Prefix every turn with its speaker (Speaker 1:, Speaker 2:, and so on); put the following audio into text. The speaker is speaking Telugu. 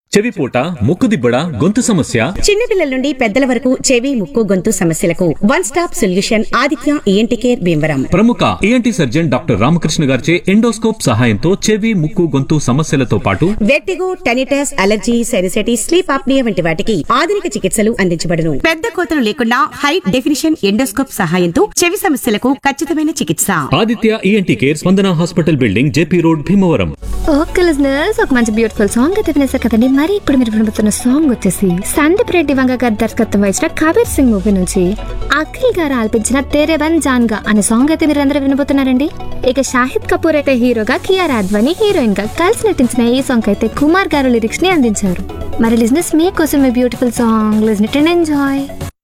Speaker 1: చెవిపూట ముక్కుదిబ్బడ గొంతు సమస్య
Speaker 2: చిన్నపిల్లల నుండి పెద్దల వరకు చెవి ముక్కు గొంతు సమస్యలకు one stop solution Aditya ENT care Bhimavaram
Speaker 1: ప్రముఖ ఏఎన్టీ సర్జన్ డాక్టర్ రామకృష్ణ గారిచే ఎండోస్కోప్ సహాయంతో చెవి ముక్కు గొంతు సమస్యలతో పాటు
Speaker 2: vertigo tinnitus allergy sinusitis sleep apnoea వంటి వాటికి ఆధునిక చికిత్సలు అందించబడును పెద్ద కోతలు లేకుండా హై డెఫినిషన్ ఎండోస్కోప్ సహాయంతో చెవి సమస్యలకు ఖచ్చితమైన చికిత్స
Speaker 1: Aditya ENT care Spandana hospital building JP road Bhimavaram
Speaker 3: okay listeners ఒక మంచి బ్యూటిఫుల్ సాంగ్ అయితే వినేసారు కదండి మరి ఇప్పుడు మీరు వినబోతున్న సాంగ్ వచ్చేసి సందీప్ రెడ్డి వంగ గారి దర్శకత్వం వహించిన కబీర్ సింగ్ మూవీ నుంచి అఖిల్ గారు ఆలపించిన తేరే బన్ జాన్ గా అనే సాంగ్ అయితే మీరు అందరూ వినబోతున్నారండి ఇక షాహిద్ కపూర్ అయితే హీరోగా కియార్ అద్వానీ హీరోయిన్ గా కలిసి నటించిన ఈ సాంగ్ అయితే కుమార్ గారు లిరిక్స్ ని అందించారు మరి లిజినెస్ మీకోసం ఈ beautiful song listen it and enjoy